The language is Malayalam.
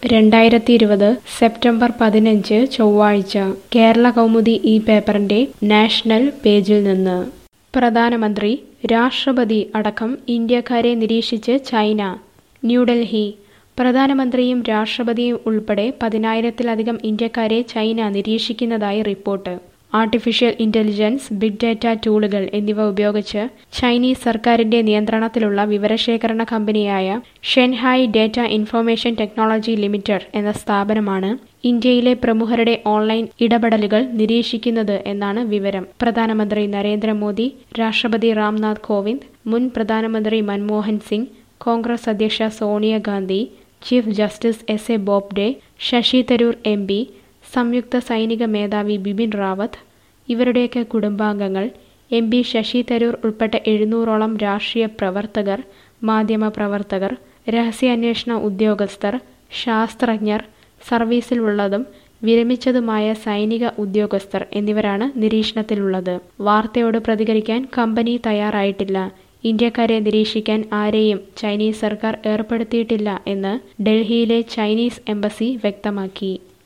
രണ്ടായിരത്തി ഇരുപത് സെപ്റ്റംബർ പതിനഞ്ച് ചൊവ്വാഴ്ച കേരള കൗമുദി ഈ പേപ്പറിന്റെ നാഷണൽ പേജിൽ നിന്ന് പ്രധാനമന്ത്രി രാഷ്ട്രപതി അടക്കം ഇന്ത്യക്കാരെ നിരീക്ഷിച്ച് ചൈന ന്യൂഡൽഹി പ്രധാനമന്ത്രിയും രാഷ്ട്രപതിയും ഉൾപ്പെടെ പതിനായിരത്തിലധികം ഇന്ത്യക്കാരെ ചൈന നിരീക്ഷിക്കുന്നതായി report artificial intelligence big data ടൂളുകൾ എന്നിവ ഉപയോഗിച്ച് ചൈനീസ് സർക്കാരിന്റെ നിയന്ത്രണത്തിലുള്ള വിവരശേഖരണ കമ്പനിയായ Zhenhua data information technology limited എന്ന സ്ഥാപനമാണ് ഇന്ത്യയിലെ പ്രമുഖരുടെ ഓൺലൈൻ ഇടപെടലുകൾ നിരീക്ഷിക്കുന്നത് എന്നാണ് വിവരം പ്രധാനമന്ത്രി നരേന്ദ്രമോദി രാഷ്ട്രപതി രാംനാഥ് കോവിന്ദ് മുൻ പ്രധാനമന്ത്രി മൻമോഹൻ സിംഗ് കോൺഗ്രസ് അധ്യക്ഷ Sonia Gandhi chief justice S A Bobde Shashi Tharoor M P സംയുക്ത സൈനിക മേധാവി ബിപിൻ റാവത്ത് ഇവരുടെയൊക്കെ കുടുംബാംഗങ്ങൾ എം പി ശശി തരൂർ ഉൾപ്പെട്ട എഴുന്നൂറോളം രാഷ്ട്രീയ പ്രവർത്തകർ മാധ്യമ പ്രവർത്തകർ രഹസ്യാന്വേഷണ ഉദ്യോഗസ്ഥർ ശാസ്ത്രജ്ഞർ സർവീസിലുള്ളതും വിരമിച്ചതുമായ സൈനിക ഉദ്യോഗസ്ഥർ എന്നിവരാണ് നിരീക്ഷണത്തിലുള്ളത് വാർത്തയോട് പ്രതികരിക്കാൻ കമ്പനി തയ്യാറായിട്ടില്ല ഇന്ത്യക്കാരെ നിരീക്ഷിക്കാൻ ആരെയും ചൈനീസ് സർക്കാർ ഏർപ്പെടുത്തിയിട്ടില്ല എന്ന് ഡൽഹിയിലെ ചൈനീസ് എംബസി വ്യക്തമാക്കി